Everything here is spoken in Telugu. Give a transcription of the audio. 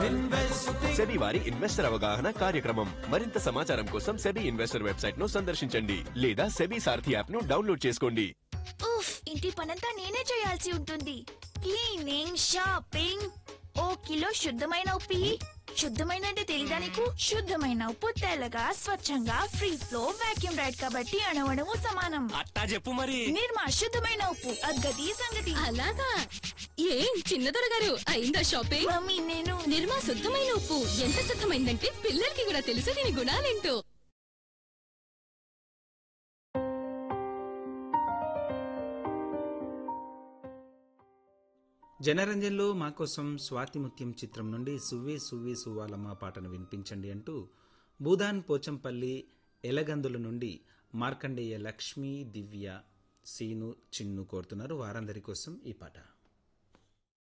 సెబీ వారి ఇన్వెస్టర్ అవగాహన కార్యక్రమం మరింత సమాచారం కోసం సెబీ ఇన్వెస్టర్ వెబ్సైట్ ను సందర్శించండి లేదా సెబీ సారథి యాప్ ను డౌన్లోడ్ చేసుకోండి ఉఫ్ ఇంటి పనంతా నేనే చేయాల్సి ఉంటుంది క్లీనింగ్ షాపింగ్ ఓ కిలో శుద్ధమైన ఉప్పు ఇయ్యి. శుద్ధమైన అంటే తెలీదా నీకు శుద్ధమైన ఉప్పు తెల్లగా స్వచ్ఛంగా ఫ్రీ ఫ్లో వాక్యూమ్ రైడ్ కాబట్టి అణవణము సమానం అట్టా చెప్పు మరి నిర్మా శుద్ధమైన ఉప్పు అగ్గది సంగతి అలాగా ఏం చిన్నదొర గారు అయిందా షాపింగ్ మమ్మీ నేను నిర్మా శుద్ధమైన ఉప్పు ఎంత శుద్ధమైందంటే పిల్లలకి కూడా తెలుసు దీని గుణాలేంటో జనరంజన్లో మా కోసం స్వాతిముత్యం చిత్రం నుండి సువ్వే సువ్వే సువ్వాలమ్మ పాటను వినిపించండి అంటూ భూదాన్ పోచంపల్లి ఎలగందుల నుండి మార్కండేయ లక్ష్మి దివ్య సీను చిన్ను కోరుతున్నారు వారందరి కోసం ఈ పాట